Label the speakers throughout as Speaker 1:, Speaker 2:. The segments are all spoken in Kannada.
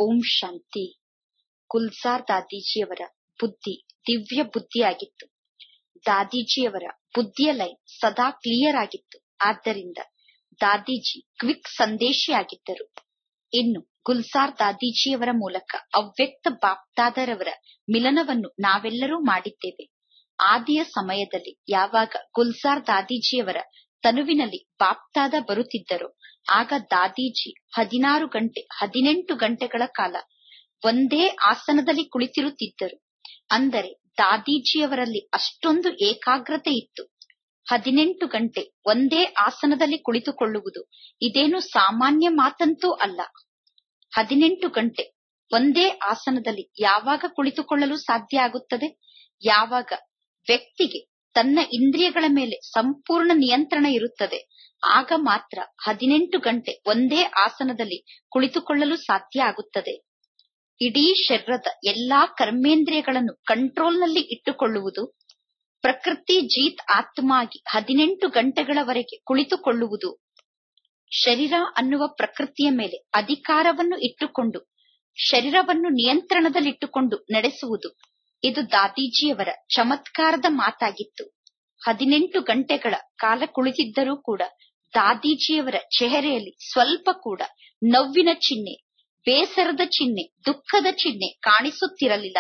Speaker 1: ಓಂ ಶಾಂತಿ ಗುಲ್ಜಾರ್ ದಾದೀಜಿಯವರ ಬುದ್ಧಿ ದಿವ್ಯ ಬುದ್ಧಿಯಾಗಿತ್ತು ದಾದೀಜಿಯವರ ಬುದ್ಧಿಯ ಲೈನ್ ಸದಾ ಕ್ಲಿಯರ್ ಆಗಿತ್ತು ಆದ್ದರಿಂದ ದಾದೀಜಿ ಕ್ವಿಕ್ ಸಂದೇಶಿಯಾಗಿದ್ದರು ಇನ್ನು ಗುಲ್ಸಾರ್ ದಾದೀಜಿಯವರ ಮೂಲಕ ಅವ್ಯಕ್ತ ಬಾಪ್ದಾದರವರ ಮಿಲನವನ್ನು ನಾವೆಲ್ಲರೂ ಮಾಡಿದ್ದೇವೆ ಆದಿಯ ಸಮಯದಲ್ಲಿ ಯಾವಾಗ ಗುಲ್ಸಾರ್ ದಾದೀಜಿಯವರ ತನುವಿನಲ್ಲಿ ಬಾಪ್ದಾದ ಬರುತ್ತಿದ್ದರೋ ಆಗ ದಾದೀಜಿ ಹದಿನಾರು ಗಂಟೆ ಹದಿನೆಂಟು ಗಂಟೆಗಳ ಕಾಲ ಒಂದೇ ಆಸನದಲ್ಲಿ ಕುಳಿತಿರುತ್ತಿದ್ದರು ಅಂದರೆ ದಾದೀಜಿಯವರಲ್ಲಿ ಅಷ್ಟೊಂದು ಏಕಾಗ್ರತೆ ಇತ್ತು ಹದಿನೆಂಟು ಗಂಟೆ ಒಂದೇ ಆಸನದಲ್ಲಿ ಕುಳಿತುಕೊಳ್ಳುವುದು ಇದೇನು ಸಾಮಾನ್ಯ ಮಾತಂತೂ ಅಲ್ಲ ಹದಿನೆಂಟು ಗಂಟೆ ಒಂದೇ ಆಸನದಲ್ಲಿ ಯಾವಾಗ ಕುಳಿತುಕೊಳ್ಳಲು ಸಾಧ್ಯ ಆಗುತ್ತದೆ ಯಾವಾಗ ವ್ಯಕ್ತಿಗೆ ತನ್ನ ಇಂದ್ರಿಯಗಳ ಮೇಲೆ ಸಂಪೂರ್ಣ ನಿಯಂತ್ರಣ ಇರುತ್ತದೆ ಆಗ ಮಾತ್ರ ಹದಿನೆಂಟು ಗಂಟೆ ಒಂದೇ ಆಸನದಲ್ಲಿ ಕುಳಿತುಕೊಳ್ಳಲು ಸಾಧ್ಯ ಆಗುತ್ತದೆ ಇಡೀ ಶರೀರದ ಎಲ್ಲಾ ಕರ್ಮೇಂದ್ರಿಯಗಳನ್ನು ಕಂಟ್ರೋಲ್ನಲ್ಲಿ ಇಟ್ಟುಕೊಳ್ಳುವುದು ಪ್ರಕೃತಿ ಜೀತ್ ಆತ್ಮ ಆಗಿ ಹದಿನೆಂಟು ಗಂಟೆಗಳವರೆಗೆ ಕುಳಿತುಕೊಳ್ಳುವುದು ಶರೀರ ಅನ್ನುವ ಪ್ರಕೃತಿಯ ಮೇಲೆ ಅಧಿಕಾರವನ್ನು ಇಟ್ಟುಕೊಂಡು ಶರೀರವನ್ನು ನಿಯಂತ್ರಣದಲ್ಲಿಟ್ಟುಕೊಂಡು ನಡೆಸುವುದು ಇದು ದಾದೀಜಿಯವರ ಚಮತ್ಕಾರದ ಮಾತಾಗಿತ್ತು ಹದಿನೆಂಟು ಗಂಟೆಗಳ ಕಾಲ ಕುಳಿತಿದ್ದರೂ ಕೂಡ ದಾದೀಜಿಯವರ ಚೆಹರೆಯಲ್ಲಿ ಸ್ವಲ್ಪ ಕೂಡ ನವ್ವಿನ ಚಿಹ್ನೆ ಬೇಸರದ ಚಿಹ್ನೆ ದುಃಖದ ಚಿಹ್ನೆ ಕಾಣಿಸುತ್ತಿರಲಿಲ್ಲ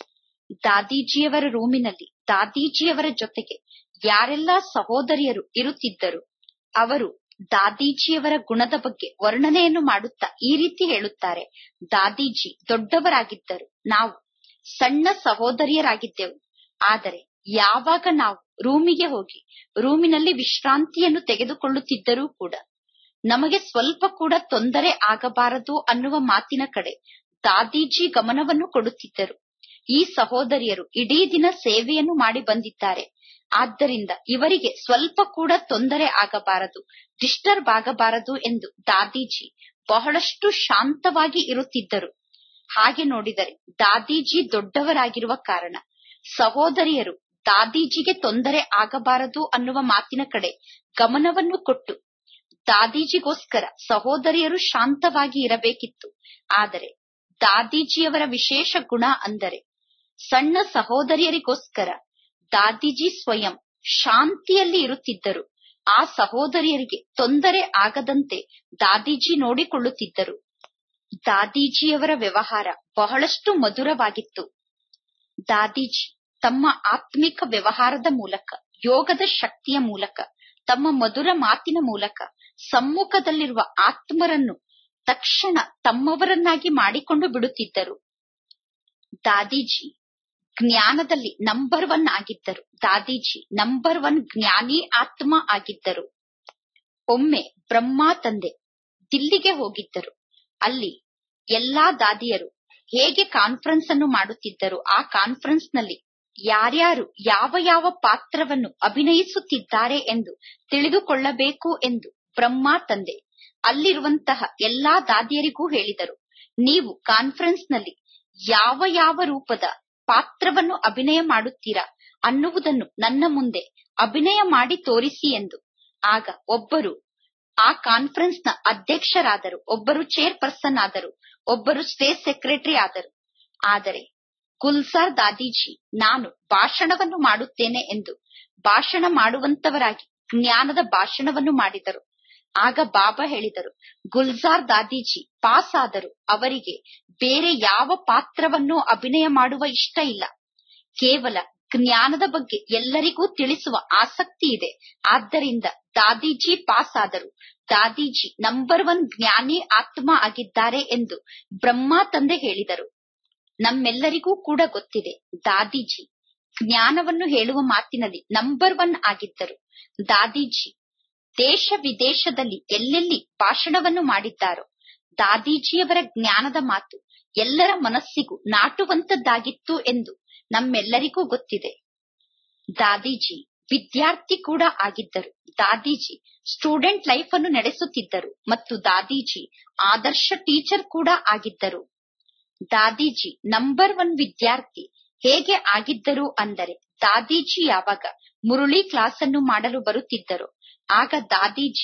Speaker 1: ದಾದೀಜಿಯವರ ರೂಮಿನಲ್ಲಿ ದಾದೀಜಿಯವರ ಜೊತೆಗೆ ಯಾರೆಲ್ಲಾ ಸಹೋದರಿಯರು ಇರುತ್ತಿದ್ದರು ಅವರು ದಾದೀಜಿಯವರ ಗುಣದ ಬಗ್ಗೆ ವರ್ಣನೆಯನ್ನು ಮಾಡುತ್ತಾ ಈ ರೀತಿ ಹೇಳುತ್ತಾರೆ ದಾದೀಜಿ ದೊಡ್ಡವರಾಗಿದ್ದರು ನಾವು ಸಣ್ಣ ಸಹೋದರಿಯರಾಗಿದ್ದೆವು ಆದರೆ ಯಾವಾಗ ನಾವು ರೂಮಿಗೆ ಹೋಗಿ ರೂಮಿನಲ್ಲಿ ವಿಶ್ರಾಂತಿಯನ್ನು ತೆಗೆದುಕೊಳ್ಳುತ್ತಿದ್ದರೂ ಕೂಡ ನಮಗೆ ಸ್ವಲ್ಪ ಕೂಡ ತೊಂದರೆ ಆಗಬಾರದು ಅನ್ನುವ ಮಾತಿನ ಕಡೆ ದಾದೀಜಿ ಗಮನವನ್ನು ಕೊಡುತ್ತಿದ್ದರು ಈ ಸಹೋದರಿಯರು ಇಡೀ ದಿನ ಸೇವೆಯನ್ನು ಮಾಡಿ ಬಂದಿದ್ದಾರೆ ಆದ್ದರಿಂದ ಇವರಿಗೆ ಸ್ವಲ್ಪ ಕೂಡ ತೊಂದರೆ ಆಗಬಾರದು ಡಿಸ್ಟರ್ಬ್ ಆಗಬಾರದು ಎಂದು ದಾದೀಜಿ ಬಹಳಷ್ಟು ಶಾಂತವಾಗಿ ಇರುತ್ತಿದ್ದರು ಹಾಗೆ ನೋಡಿದರೆ ದಾದೀಜಿ ದೊಡ್ಡವರಾಗಿರುವ ಕಾರಣ ಸಹೋದರಿಯರು ದಾದೀಜಿಗೆ ತೊಂದರೆ ಆಗಬಾರದು ಅನ್ನುವ ಮಾತಿನ ಕಡೆ ಗಮನವನ್ನು ಕೊಟ್ಟು ದಾದೀಜಿಗೋಸ್ಕರ ಸಹೋದರಿಯರು ಶಾಂತವಾಗಿ ಇರಬೇಕಿತ್ತು ಆದರೆ ದಾದೀಜಿಯವರ ವಿಶೇಷ ಗುಣ ಅಂದರೆ ಸಣ್ಣ ಸಹೋದರಿಯರಿಗೋಸ್ಕರ ದಾದೀಜಿ ಸ್ವಯಂ ಶಾಂತಿಯಲ್ಲಿ ಇರುತ್ತಿದ್ದರು ಆ ಸಹೋದರಿಯರಿಗೆ ತೊಂದರೆ ಆಗದಂತೆ ದಾದೀಜಿ ನೋಡಿಕೊಳ್ಳುತ್ತಿದ್ದರು ದಾದೀಜಿಯವರ ವ್ಯವಹಾರ ಬಹಳಷ್ಟು ಮಧುರವಾಗಿತ್ತು ದಾದೀಜಿ ತಮ್ಮ ಆತ್ಮಿಕ ವ್ಯವಹಾರದ ಮೂಲಕ ಯೋಗದ ಶಕ್ತಿಯ ಮೂಲಕ ತಮ್ಮ ಮಧುರ ಮಾತಿನ ಮೂಲಕ ಸಮ್ಮುಖದಲ್ಲಿರುವ ಆತ್ಮರನ್ನು ತಕ್ಷಣ ತಮ್ಮವರನ್ನಾಗಿ ಮಾಡಿಕೊಂಡು ಬಿಡುತ್ತಿದ್ದರು ದಾದೀಜಿ ಜ್ಞಾನದಲ್ಲಿ ನಂಬರ್ ಒನ್ ಆಗಿದ್ದರು ದಾದೀಜಿ ನಂಬರ್ ಒನ್ ಜ್ಞಾನಿ ಆತ್ಮ ಆಗಿದ್ದರು ಒಮ್ಮೆ ಬ್ರಹ್ಮ ತಂದೆ ದಿಲ್ಲಿಗೆ ಹೋಗಿದ್ದರು ಅಲ್ಲಿ ಎಲ್ಲಾ ದಾದಿಯರು ಹೇಗೆ ಕಾನ್ಫರೆನ್ಸ್ ಅನ್ನು ಮಾಡುತ್ತಿದ್ದರು ಆ ಕಾನ್ಫರೆನ್ಸ್ ನಲ್ಲಿ ಯಾರ್ಯಾರು ಯಾವ ಯಾವ ಪಾತ್ರವನ್ನು ಅಭಿನಯಿಸುತ್ತಿದ್ದಾರೆ ಎಂದು ತಿಳಿದುಕೊಳ್ಳಬೇಕು ಎಂದು ಬ್ರಹ್ಮ ತಂದೆ ಅಲ್ಲಿರುವಂತಹ ಎಲ್ಲಾ ದಾದಿಯರಿಗೂ ಹೇಳಿದರು ನೀವು ಕಾನ್ಫರೆನ್ಸ್ ನಲ್ಲಿ ಯಾವ ಯಾವ ರೂಪದ ಪಾತ್ರವನ್ನು ಅಭಿನಯ ಮಾಡುತ್ತೀರಾ ಅನ್ನುವುದನ್ನು ನನ್ನ ಮುಂದೆ ಅಭಿನಯ ಮಾಡಿ ತೋರಿಸಿ ಎಂದು ಆಗ ಒಬ್ಬರು ಆ ಕಾನ್ಫರೆನ್ಸ್ ನ ಅಧ್ಯಕ್ಷರಾದರು ಒಬ್ಬರು ಚೇರ್ ಪರ್ಸನ್ ಆದರು ಒಬ್ಬರು ಸ್ಟೇಟ್ ಸೆಕ್ರೆಟರಿ ಆದರು ಆದರೆ ಗುಲ್ಸಾರ್ ದಾದೀಜಿ ನಾನು ಭಾಷಣವನ್ನು ಮಾಡುತ್ತೇನೆ ಎಂದು ಭಾಷಣ ಮಾಡುವಂತವರಾಗಿ ಜ್ಞಾನದ ಭಾಷಣವನ್ನು ಮಾಡಿದರು ಆಗ ಬಾಬಾ ಹೇಳಿದರು ಗುಲ್ಜಾರ್ ದಾದೀಜಿ ಪಾಸ್ ಆದರು ಅವರಿಗೆ ಬೇರೆ ಯಾವ ಪಾತ್ರವನ್ನು ಅಭಿನಯ ಮಾಡುವ ಇಷ್ಟ ಇಲ್ಲ ಕೇವಲ ಜ್ಞಾನದ ಬಗ್ಗೆ ಎಲ್ಲರಿಗೂ ತಿಳಿಸುವ ಆಸಕ್ತಿ ಇದೆ ಆದ್ದರಿಂದ ದಾದೀಜಿ ಪಾಸ್ ಆದರು ದಾದೀಜಿ ನಂಬರ್ ಒನ್ ಜ್ಞಾನಿ ಆತ್ಮ ಆಗಿದ್ದಾರೆ ಎಂದು ಬ್ರಹ್ಮ ತಂದೆ ಹೇಳಿದರು ನಮ್ಮೆಲ್ಲರಿಗೂ ಕೂಡ ಗೊತ್ತಿದೆ ದಾದೀಜಿ ಜ್ಞಾನವನ್ನು ಹೇಳುವ ಮಾತಿನಲ್ಲಿ ನಂಬರ್ ಒನ್ ಆಗಿದ್ದರು ದಾದೀಜಿ ದೇಶ ವಿದೇಶದಲ್ಲಿ ಎಲ್ಲೆಲ್ಲಿ ಭಾಷಣವನ್ನು ಮಾಡಿದ್ದಾರೋ ದಾದೀಜಿಯವರ ಜ್ಞಾನದ ಮಾತು ಎಲ್ಲರ ಮನಸ್ಸಿಗೂ ನಾಟುವಂತದ್ದಾಗಿತ್ತು ಎಂದು ನಮ್ಮೆಲ್ಲರಿಗೂ ಗೊತ್ತಿದೆ ದಾದೀಜಿ ವಿದ್ಯಾರ್ಥಿ ಕೂಡ ಆಗಿದ್ದರು ದಾದೀಜಿ ಸ್ಟೂಡೆಂಟ್ ಲೈಫ್ ಅನ್ನು ನಡೆಸುತ್ತಿದ್ದರು ಮತ್ತು ದಾದೀಜಿ ಆದರ್ಶ ಟೀಚರ್ ಕೂಡ ಆಗಿದ್ದರು ದಾದೀಜಿ ನಂಬರ್ ಒನ್ ವಿದ್ಯಾರ್ಥಿ ಹೇಗೆ ಆಗಿದ್ದರು ಅಂದರೆ ದಾದೀಜಿ ಯಾವಾಗ ಮುರುಳಿ ಕ್ಲಾಸ್ ಅನ್ನು ಮಾಡಲು ಬರುತ್ತಿದ್ದರೋ ಆಗ ದಾದೀಜಿ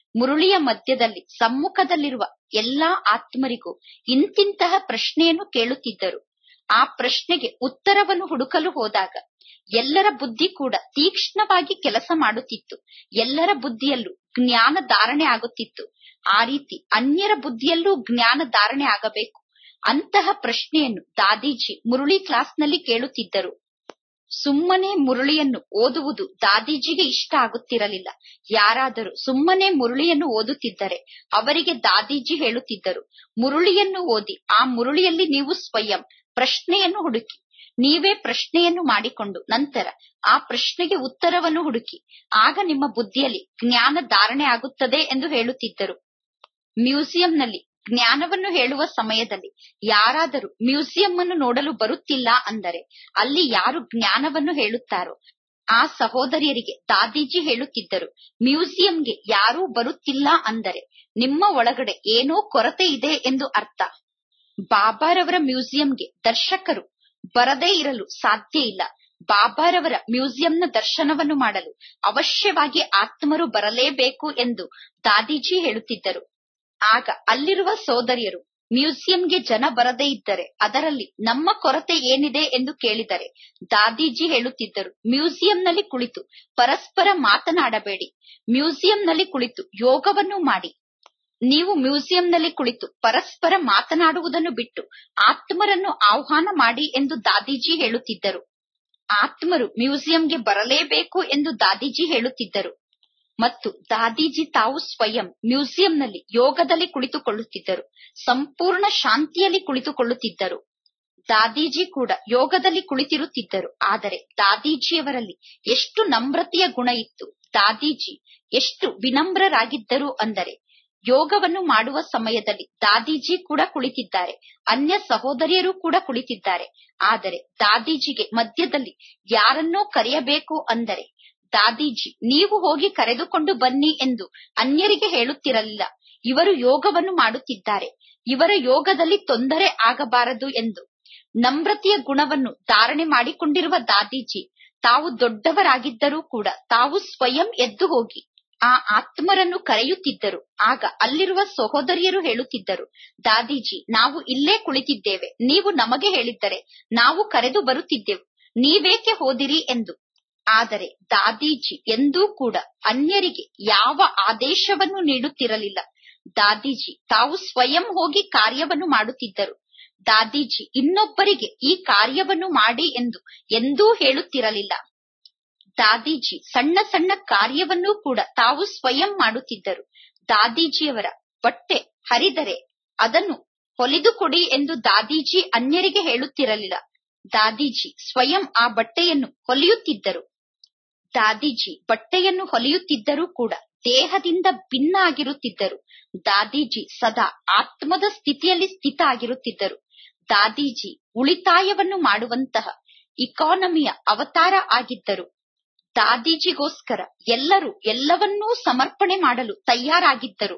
Speaker 1: ಮುರುಳಿಯ ಮಧ್ಯದಲ್ಲಿ ಸಮ್ಮುಖದಲ್ಲಿರುವ ಎಲ್ಲಾ ಆತ್ಮರಿಗೂ ಇಂತಿಂತಹ ಪ್ರಶ್ನೆಯನ್ನು ಕೇಳುತ್ತಿದ್ದರು ಆ ಪ್ರಶ್ನೆಗೆ ಉತ್ತರವನ್ನು ಹುಡುಕಲು ಹೋದಾಗ ಎಲ್ಲರ ಬುದ್ಧಿ ಕೂಡ ತೀಕ್ಷ್ಣವಾಗಿ ಕೆಲಸ ಮಾಡುತ್ತಿತ್ತು ಎಲ್ಲರ ಬುದ್ಧಿಯಲ್ಲೂ ಜ್ಞಾನ ಧಾರಣೆ ಆಗುತ್ತಿತ್ತು ಆ ರೀತಿ ಅನ್ಯರ ಬುದ್ಧಿಯಲ್ಲೂ ಜ್ಞಾನ ಧಾರಣೆ ಆಗಬೇಕು ಅಂತಹ ಪ್ರಶ್ನೆಯನ್ನು ದಾದೀಜಿ ಮುರುಳಿ ಕ್ಲಾಸ್ನಲ್ಲಿ ಕೇಳುತ್ತಿದ್ದರು ಸುಮ್ಮನೆ ಮುರುಳಿಯನ್ನು ಓದುವುದು ದಾದೀಜಿಗೆ ಇಷ್ಟ ಆಗುತ್ತಿರಲಿಲ್ಲ ಯಾರಾದರೂ ಸುಮ್ಮನೆ ಮುರುಳಿಯನ್ನು ಓದುತ್ತಿದ್ದರೆ ಅವರಿಗೆ ದಾದೀಜಿ ಹೇಳುತ್ತಿದ್ದರು ಮುರುಳಿಯನ್ನು ಓದಿ ಆ ಮುರುಳಿಯಲ್ಲಿ ನೀವು ಸ್ವಯಂ ಪ್ರಶ್ನೆಯನ್ನು ಹುಡುಕಿ ನೀವೇ ಪ್ರಶ್ನೆಯನ್ನು ಮಾಡಿಕೊಂಡು ನಂತರ ಆ ಪ್ರಶ್ನೆಗೆ ಉತ್ತರವನ್ನು ಹುಡುಕಿ ಆಗ ನಿಮ್ಮ ಬುದ್ಧಿಯಲ್ಲಿ ಜ್ಞಾನ ಧಾರಣೆ ಆಗುತ್ತದೆ ಎಂದು ಹೇಳುತ್ತಿದ್ದರು ಮ್ಯೂಸಿಯಂನಲ್ಲಿ ಜ್ಞಾನವನ್ನು ಹೇಳುವ ಸಮಯದಲ್ಲಿ ಯಾರಾದರೂ ಮ್ಯೂಸಿಯಂ ಅನ್ನು ನೋಡಲು ಬರುತ್ತಿಲ್ಲ ಅಂದರೆ ಅಲ್ಲಿ ಯಾರು ಜ್ಞಾನವನ್ನು ಹೇಳುತ್ತಾರೋ ಆ ಸಹೋದರಿಯರಿಗೆ ದಾದೀಜಿ ಹೇಳುತ್ತಿದ್ದರು ಮ್ಯೂಸಿಯಂಗೆ ಯಾರೂ ಬರುತ್ತಿಲ್ಲ ಅಂದರೆ ನಿಮ್ಮ ಒಳಗಡೆ ಏನೋ ಕೊರತೆ ಇದೆ ಎಂದು ಅರ್ಥ ಬಾಬಾರವರ ಮ್ಯೂಸಿಯಂಗೆ ದರ್ಶಕರು ಬರದೇ ಇರಲು ಸಾಧ್ಯ ಇಲ್ಲ ಬಾಬಾರವರ ಮ್ಯೂಸಿಯಂನ ದರ್ಶನವನ್ನು ಮಾಡಲು ಅವಶ್ಯವಾಗಿ ಆತ್ಮರು ಬರಲೇಬೇಕು ಎಂದು ದಾದೀಜಿ ಹೇಳುತ್ತಿದ್ದರು ಆಗ ಅಲ್ಲಿರುವ ಸೋದರಿಯರು ಮ್ಯೂಸಿಯಂಗೆ ಜನ ಬರದೇ ಇದ್ದರೆ ಅದರಲ್ಲಿ ನಮ್ಮ ಕೊರತೆ ಏನಿದೆ ಎಂದು ಕೇಳಿದರೆ ದಾದೀಜಿ ಹೇಳುತ್ತಿದ್ದರು ಮ್ಯೂಸಿಯಂನಲ್ಲಿ ಕುಳಿತು ಪರಸ್ಪರ ಮಾತನಾಡಬೇಡಿ ಮ್ಯೂಸಿಯಂನಲ್ಲಿ ಕುಳಿತು ಯೋಗವನ್ನು ಮಾಡಿ ನೀವು ಮ್ಯೂಸಿಯಂನಲ್ಲಿ ಕುಳಿತು ಪರಸ್ಪರ ಮಾತನಾಡುವುದನ್ನು ಬಿಟ್ಟು ಆತ್ಮರನ್ನು ಆಹ್ವಾನ ಮಾಡಿ ಎಂದು ದಾದೀಜಿ ಹೇಳುತ್ತಿದ್ದರು ಆತ್ಮರು ಮ್ಯೂಸಿಯಂಗೆ ಬರಲೇಬೇಕು ಎಂದು ದಾದೀಜಿ ಹೇಳುತ್ತಿದ್ದರು ಮತ್ತು ದಾದೀಜಿ ತಾವು ಸ್ವಯಂ ಮ್ಯೂಸಿಯಂನಲ್ಲಿ ಯೋಗದಲ್ಲಿ ಕುಳಿತುಕೊಳ್ಳುತ್ತಿದ್ದರು ಸಂಪೂರ್ಣ ಶಾಂತಿಯಲ್ಲಿ ಕುಳಿತುಕೊಳ್ಳುತ್ತಿದ್ದರು ದಾದೀಜಿ ಕೂಡ ಯೋಗದಲ್ಲಿ ಕುಳಿತಿರುತ್ತಿದ್ದರು ಆದರೆ ದಾದೀಜಿಯವರಲ್ಲಿ ಎಷ್ಟು ನಮ್ರತೆಯ ಗುಣ ಇತ್ತು ದಾದೀಜಿ ಎಷ್ಟು ವಿನಮ್ರರಾಗಿದ್ದರು ಅಂದರೆ ಯೋಗವನ್ನು ಮಾಡುವ ಸಮಯದಲ್ಲಿ ದಾದೀಜಿ ಕೂಡ ಕುಳಿತಿದ್ದಾರೆ ಅನ್ಯ ಸಹೋದರಿಯರು ಕೂಡ ಕುಳಿತಿದ್ದಾರೆ ಆದರೆ ದಾದೀಜಿಗೆ ಮಧ್ಯದಲ್ಲಿ ಯಾರನ್ನೋ ಕರೆಯಬೇಕು ಅಂದರೆ ದಾದೀಜಿ ನೀವು ಹೋಗಿ ಕರೆದುಕೊಂಡು ಬನ್ನಿ ಎಂದು ಅನ್ಯರಿಗೆ ಹೇಳುತ್ತಿರಲಿಲ್ಲ ಇವರು ಯೋಗವನ್ನು ಮಾಡುತ್ತಿದ್ದಾರೆ ಇವರ ಯೋಗದಲ್ಲಿ ತೊಂದರೆ ಆಗಬಾರದು ಎಂದು ನಮ್ರತೆಯ ಗುಣವನ್ನು ಧಾರಣೆ ಮಾಡಿಕೊಂಡಿರುವ ದಾದೀಜಿ ತಾವು ದೊಡ್ಡವರಾಗಿದ್ದರೂ ಕೂಡ ತಾವು ಸ್ವಯಂ ಎದ್ದು ಹೋಗಿ ಆ ಆತ್ಮರನ್ನು ಕರೆಯುತ್ತಿದ್ದರು ಆಗ ಅಲ್ಲಿರುವ ಸಹೋದರಿಯರು ಹೇಳುತ್ತಿದ್ದರು ದಾದೀಜಿ ನಾವು ಇಲ್ಲೇ ಕುಳಿತಿದ್ದೇವೆ ನೀವು ನಮಗೆ ಹೇಳಿದ್ದರೆ ನಾವು ಕರೆದು ಬರುತ್ತಿದ್ದೆವು ನೀವೇಕೆ ಹೋದಿರಿ ಎಂದು ಆದರೆ ದಾದೀಜಿ ಎಂದೂ ಕೂಡ ಅನ್ಯರಿಗೆ ಯಾವ ಆದೇಶವನ್ನು ನೀಡುತ್ತಿರಲಿಲ್ಲ ದಾದೀಜಿ ತಾವು ಸ್ವಯಂ ಹೋಗಿ ಕಾರ್ಯವನ್ನು ಮಾಡುತ್ತಿದ್ದರು ದಾದೀಜಿ ಇನ್ನೊಬ್ಬರಿಗೆ ಈ ಕಾರ್ಯವನ್ನು ಮಾಡಿ ಎಂದು ಎಂದೂ ಹೇಳುತ್ತಿರಲಿಲ್ಲ ದಾದೀಜಿ ಸಣ್ಣ ಸಣ್ಣ ಕಾರ್ಯವನ್ನೂ ಕೂಡ ತಾವು ಸ್ವಯಂ ಮಾಡುತ್ತಿದ್ದರು ದಾದೀಜಿಯವರ ಬಟ್ಟೆ ಹರಿದರೆ ಅದನ್ನು ಹೊಲಿದು ಕೊಡಿ ಎಂದು ದಾದೀಜಿ ಅನ್ಯರಿಗೆ ಹೇಳುತ್ತಿರಲಿಲ್ಲ ದಾದೀಜಿ ಸ್ವಯಂ ಆ ಬಟ್ಟೆಯನ್ನು ಹೊಲಿಯುತ್ತಿದ್ದರು ದಾದೀಜಿ ಬಟ್ಟೆಯನ್ನು ಹೊಲಿಯುತ್ತಿದ್ದರೂ ಕೂಡ ದೇಹದಿಂದ ಭಿನ್ನ ಆಗಿರುತ್ತಿದ್ದರು ದಾದೀಜಿ ಸದಾ ಆತ್ಮದ ಸ್ಥಿತಿಯಲ್ಲಿ ಸ್ಥಿತ ಆಗಿರುತ್ತಿದ್ದರು ದಾದೀಜಿ ಉಳಿತಾಯವನ್ನು ಮಾಡುವಂತಹ ಇಕಾನಮಿಯ ಅವತಾರ ಆಗಿದ್ದರು ದಾದೀಜಿಗೋಸ್ಕರ ಎಲ್ಲರೂ ಎಲ್ಲವನ್ನೂ ಸಮರ್ಪಣೆ ಮಾಡಲು ತಯಾರಾಗಿದ್ದರು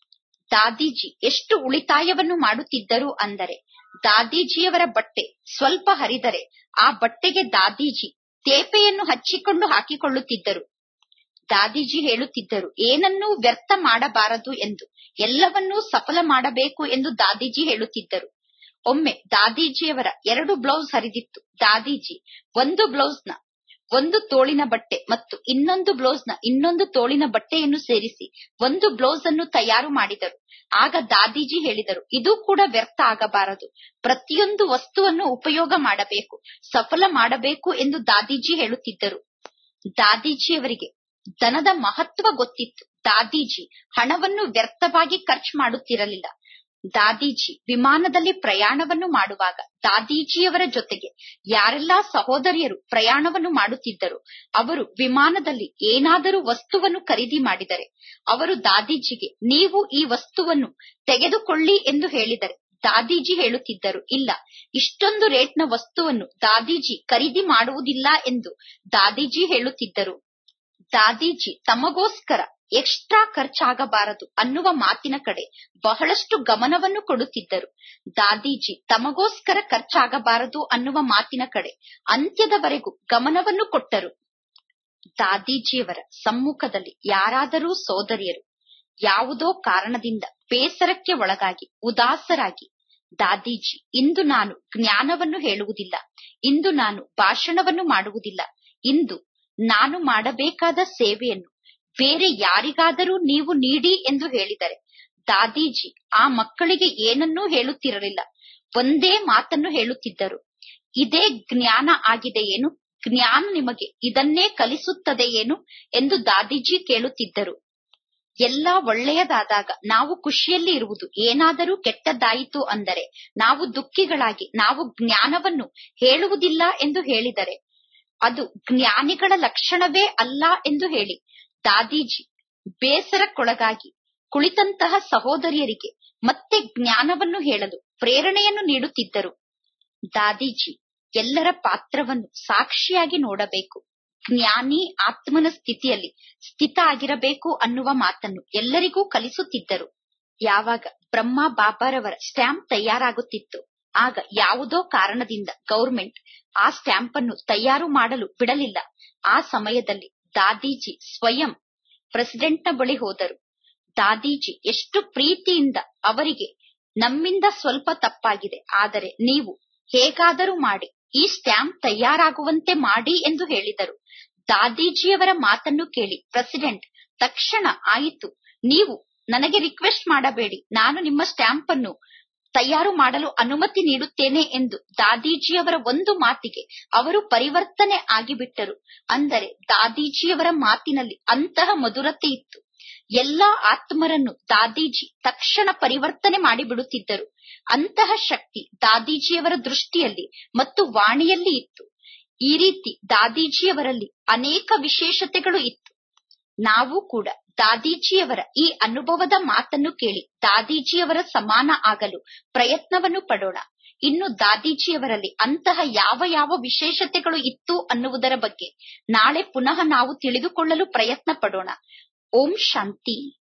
Speaker 1: ದಾದೀಜಿ ಎಷ್ಟು ಉಳಿತಾಯವನ್ನು ಮಾಡುತ್ತಿದ್ದರು ಅಂದರೆ ದಾದೀಜಿಯವರ ಬಟ್ಟೆ ಸ್ವಲ್ಪ ಹರಿದರೆ ಆ ಬಟ್ಟೆಗೆ ದಾದೀಜಿ ತೇಪೆಯನ್ನು ಹಚ್ಚಿಕೊಂಡು ಹಾಕಿಕೊಳ್ಳುತ್ತಿದ್ದರು ದಾದೀಜಿ ಹೇಳುತ್ತಿದ್ದರು ಏನನ್ನೂ ವ್ಯರ್ಥ ಮಾಡಬಾರದು ಎಂದು ಎಲ್ಲವನ್ನೂ ಸಫಲ ಮಾಡಬೇಕು ಎಂದು ದಾದೀಜಿ ಹೇಳುತ್ತಿದ್ದರು ಒಮ್ಮೆ ದಾದೀಜಿಯವರ ಎರಡು ಬ್ಲೌಸ್ ಹರಿದಿತ್ತು ದಾದೀಜಿ ಒಂದು ಬ್ಲೌಸ್ನ ಒಂದು ತೋಳಿನ ಬಟ್ಟೆ ಮತ್ತು ಇನ್ನೊಂದು ಬ್ಲೌಸ್ನ ಇನ್ನೊಂದು ತೋಳಿನ ಬಟ್ಟೆಯನ್ನು ಸೇರಿಸಿ ಒಂದು ಬ್ಲೌಸ್ ಅನ್ನು ತಯಾರು ಮಾಡಿದರು ಆಗ ದಾದೀಜಿ ಹೇಳಿದರು ಇದು ಕೂಡ ವ್ಯರ್ಥ ಆಗಬಾರದು ಪ್ರತಿಯೊಂದು ವಸ್ತುವನ್ನು ಉಪಯೋಗ ಮಾಡಬೇಕು ಸಫಲ ಮಾಡಬೇಕು ಎಂದು ದಾದೀಜಿ ಹೇಳುತ್ತಿದ್ದರು ದಾದೀಜಿಯವರಿಗೆ ಧನದ ಮಹತ್ವ ಗೊತ್ತಿತ್ತು ದಾದೀಜಿ ಹಣವನ್ನು ವ್ಯರ್ಥವಾಗಿ ಖರ್ಚು ಮಾಡುತ್ತಿರಲಿಲ್ಲ ದಾದೀಜಿ ವಿಮಾನದಲ್ಲಿ ಪ್ರಯಾಣವನ್ನು ಮಾಡುವಾಗ ದಾದೀಜಿಯವರ ಜೊತೆಗೆ ಯಾರೆಲ್ಲಾ ಸಹೋದರಿಯರು ಪ್ರಯಾಣವನ್ನು ಮಾಡುತ್ತಿದ್ದರು ಅವರು ವಿಮಾನದಲ್ಲಿ ಏನಾದರೂ ವಸ್ತುವನ್ನು ಖರೀದಿ ಮಾಡಿದರೆ ಅವರು ದಾದೀಜಿಗೆ ನೀವು ಈ ವಸ್ತುವನ್ನು ತೆಗೆದುಕೊಳ್ಳಿ ಎಂದು ಹೇಳಿದರೆ ದಾದೀಜಿ ಹೇಳುತ್ತಿದ್ದರು ಇಲ್ಲ ಇಷ್ಟೊಂದು ರೇಟ್ನ ವಸ್ತುವನ್ನು ದಾದೀಜಿ ಖರೀದಿ ಮಾಡುವುದಿಲ್ಲ ಎಂದು ದಾದೀಜಿ ಹೇಳುತ್ತಿದ್ದರು ದಾದೀಜಿ ತಮಗೋಸ್ಕರ ಎಕ್ಸ್ಟ್ರಾ ಖರ್ಚಾಗಬಾರದು ಅನ್ನುವ ಮಾತಿನ ಕಡೆ ಬಹಳಷ್ಟು ಗಮನವನ್ನು ಕೊಡುತ್ತಿದ್ದರು ದಾದೀಜಿ ತಮಗೋಸ್ಕರ ಖರ್ಚಾಗಬಾರದು ಅನ್ನುವ ಮಾತಿನ ಕಡೆ ಅಂತ್ಯದವರೆಗೂ ಗಮನವನ್ನು ಕೊಟ್ಟರು ದಾದೀಜಿಯವರ ಸಮ್ಮುಖದಲ್ಲಿ ಯಾರಾದರೂ ಸೋದರಿಯರು ಯಾವುದೋ ಕಾರಣದಿಂದ ಬೇಸರಕ್ಕೆ ಒಳಗಾಗಿ ಉದಾಸರಾಗಿ ದಾದೀಜಿ ಇಂದು ನಾನು ಜ್ಞಾನವನ್ನು ಹೇಳುವುದಿಲ್ಲ ಇಂದು ನಾನು ಭಾಷಣವನ್ನು ಮಾಡುವುದಿಲ್ಲ ಇಂದು ನಾನು ಮಾಡಬೇಕಾದ ಸೇವೆಯನ್ನು ಬೇರೆ ಯಾರಿಗಾದರೂ ನೀವು ನೀಡಿ ಎಂದು ಹೇಳಿದರೆ ದಾದೀಜಿ ಆ ಮಕ್ಕಳಿಗೆ ಏನನ್ನೂ ಹೇಳುತ್ತಿರಲಿಲ್ಲ ಒಂದೇ ಮಾತನ್ನು ಹೇಳುತ್ತಿದ್ದರು ಇದೇ ಜ್ಞಾನ ಆಗಿದೆ ಏನು ಜ್ಞಾನ ನಿಮಗೆ ಇದನ್ನೇ ಕಲಿಸುತ್ತದೆ ಏನು ಎಂದು ದಾದೀಜಿ ಕೇಳುತ್ತಿದ್ದರು ಎಲ್ಲ ಒಳ್ಳೆಯದಾದಾಗ ನಾವು ಖುಷಿಯಲ್ಲಿ ಇರುವುದು ಏನಾದರೂ ಕೆಟ್ಟದ್ದಾಯಿತು ಅಂದರೆ ನಾವು ದುಃಖಿಗಳಾಗಿ ನಾವು ಜ್ಞಾನವನ್ನು ಹೇಳುವುದಿಲ್ಲ ಎಂದು ಹೇಳಿದರೆ ಅದು ಜ್ಞಾನಿಗಳ ಲಕ್ಷಣವೇ ಅಲ್ಲ ಎಂದು ಹೇಳಿ ದಾದೀಜಿ ಬೇಸರಕ್ಕೊಳಗಾಗಿ ಕುಳಿತಂತಹ ಸಹೋದರಿಯರಿಗೆ ಮತ್ತೆ ಜ್ಞಾನವನ್ನು ಹೇಳಲು ಪ್ರೇರಣೆಯನ್ನು ನೀಡುತ್ತಿದ್ದರು ದಾದೀಜಿ ಎಲ್ಲರ ಪಾತ್ರವನ್ನು ಸಾಕ್ಷಿಯಾಗಿ ನೋಡಬೇಕು ಜ್ಞಾನಿ ಆತ್ಮನ ಸ್ಥಿತಿಯಲ್ಲಿ ಸ್ಥಿತ ಆಗಿರಬೇಕು ಅನ್ನುವ ಮಾತನ್ನು ಎಲ್ಲರಿಗೂ ಕಲಿಸುತ್ತಿದ್ದರು ಯಾವಾಗ ಬ್ರಹ್ಮ ಬಾಬಾರವರ ಸ್ಟ್ಯಾಂಪ್ ತಯಾರಾಗುತ್ತಿತ್ತು ಆಗ ಯಾವುದೋ ಕಾರಣದಿಂದ ಗೌರ್ಮೆಂಟ್ ಆ ಸ್ಟ್ಯಾಂಪ್ ಅನ್ನು ತಯಾರು ಮಾಡಲು ಬಿಡಲಿಲ್ಲ ಆ ಸಮಯದಲ್ಲಿ ದಾದೀಜಿ ಸ್ವಯಂ ಪ್ರೆಸಿಡೆಂಟ್ನ ಬಳಿ ಹೋದರು ದಾದೀಜಿ ಎಷ್ಟು ಪ್ರೀತಿಯಿಂದ ಅವರಿಗೆ ನಮ್ಮಿಂದ ಸ್ವಲ್ಪ ತಪ್ಪಾಗಿದೆ ಆದರೆ ನೀವು ಹೇಗಾದರೂ ಮಾಡಿ ಈ ಸ್ಟ್ಯಾಂಪ್ ತಯಾರಾಗುವಂತೆ ಮಾಡಿ ಎಂದು ಹೇಳಿದರು ದಾದೀಜಿಯವರ ಮಾತನ್ನು ಕೇಳಿ ಪ್ರೆಸಿಡೆಂಟ್ ತಕ್ಷಣ ಆಯಿತು ನೀವು ನನಗೆ ರಿಕ್ವೆಸ್ಟ್ ಮಾಡಬೇಡಿ ನಾನು ನಿಮ್ಮ ಸ್ಟ್ಯಾಂಪ್ ಅನ್ನು ತಯಾರು ಮಾಡಲು ಅನುಮತಿ ನೀಡುತ್ತೇನೆ ಎಂದು ದಾದೀಜಿಯವರ ಒಂದು ಮಾತಿಗೆ ಅವರು ಪರಿವರ್ತನೆ ಆಗಿಬಿಟ್ಟರು ಅಂದರೆ ದಾದೀಜಿಯವರ ಮಾತಿನಲ್ಲಿ ಅಂತಹ ಮಧುರತೆ ಇತ್ತು ಎಲ್ಲಾ ಆತ್ಮರನ್ನು ದಾದೀಜಿ ತಕ್ಷಣ ಪರಿವರ್ತನೆ ಮಾಡಿಬಿಡುತ್ತಿದ್ದರು ಅಂತಹ ಶಕ್ತಿ ದಾದೀಜಿಯವರ ದೃಷ್ಟಿಯಲ್ಲಿ ಮತ್ತು ವಾಣಿಯಲ್ಲಿ ಇತ್ತು ಈ ರೀತಿ ದಾದೀಜಿಯವರಲ್ಲಿ ಅನೇಕ ವಿಶೇಷತೆಗಳು ಇತ್ತು ನಾವು ಕೂಡ ದಾದೀಜಿಯವರ ಈ ಅನುಭವದ ಮಾತನ್ನು ಕೇಳಿ ದಾದೀಜಿಯವರ ಸಮಾನ ಆಗಲು ಪ್ರಯತ್ನವನ್ನು ಪಡೋಣ ಇನ್ನು ದಾದೀಜಿಯವರಲ್ಲಿ ಅಂತಹ ಯಾವ ಯಾವ ವಿಶೇಷತೆಗಳು ಇತ್ತು ಅನ್ನುವುದರ ಬಗ್ಗೆ ನಾಳೆ ಪುನಃ ನಾವು ತಿಳಿದುಕೊಳ್ಳಲು ಪ್ರಯತ್ನ ಪಡೋಣ ಓಂ ಶಾಂತಿ